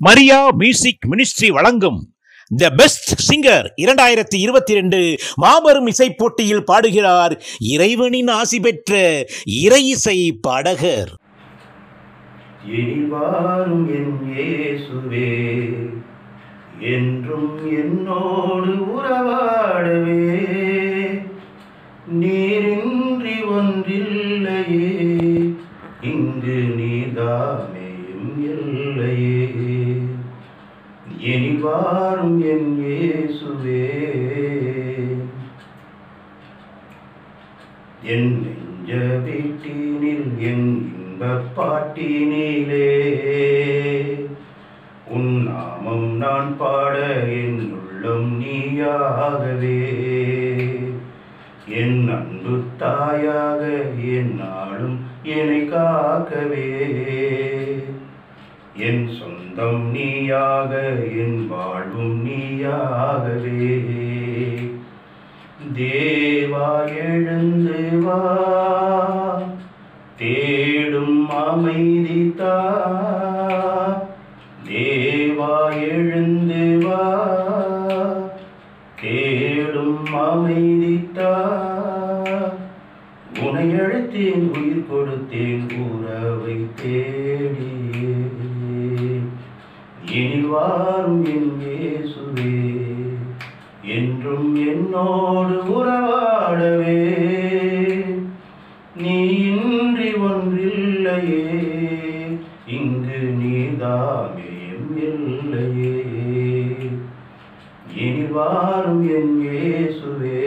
Maria music ministry வழங்கும் the best singer இரண்டாயிரத்தி இருபத்தி ரெண்டு மாபெரும் இசை போட்டியில் பாடுகிறார் இறைவனின் ஆசி பெற்ற இறை இசை பாடகர் இனி வாரும் என் இயேசுவே என்றும் என்னோடு உறவாடவே நீரின்றி ஒன்றில்லையே இங்கு நீதாமேயும் இல்லையே இனி வாரும் என் இயேசுவே என் நெஞ்ச வீட்டினில் என் இன்பப் பாட்டினிலே உன் நாமம் நான் பாட என் உள்ளம் நீயாகவே என் அன்பு தாயாக என் நாளும் என்னை காக்கவே என் சொந்தம் நீயாக என் வாழ்வும் நீயாகவே தேவா எழுந்து வா தேடும் அமைதி தா தேவா எழுந்து வா தேடும் அமைதி தா உனை அழைத்தேன் உயிர் கொடுத்தேன் உறவை தேடியே இனி வாரும் என் இயேசுவே என்றும் என்னோடு உறவாடவே நீ இன்றி ஒன்றில்லையே இங்கு நீதாமேயும் இல்லையே இனி வாரும் என் இயேசுவே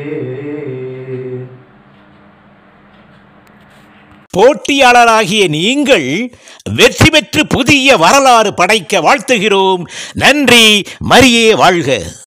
போட்டியாளராகிய நீங்கள் வெற்றி பெற்று புதிய வரலாறு படைக்க வாழ்த்துகிறோம் நன்றி மரியே வாழ்க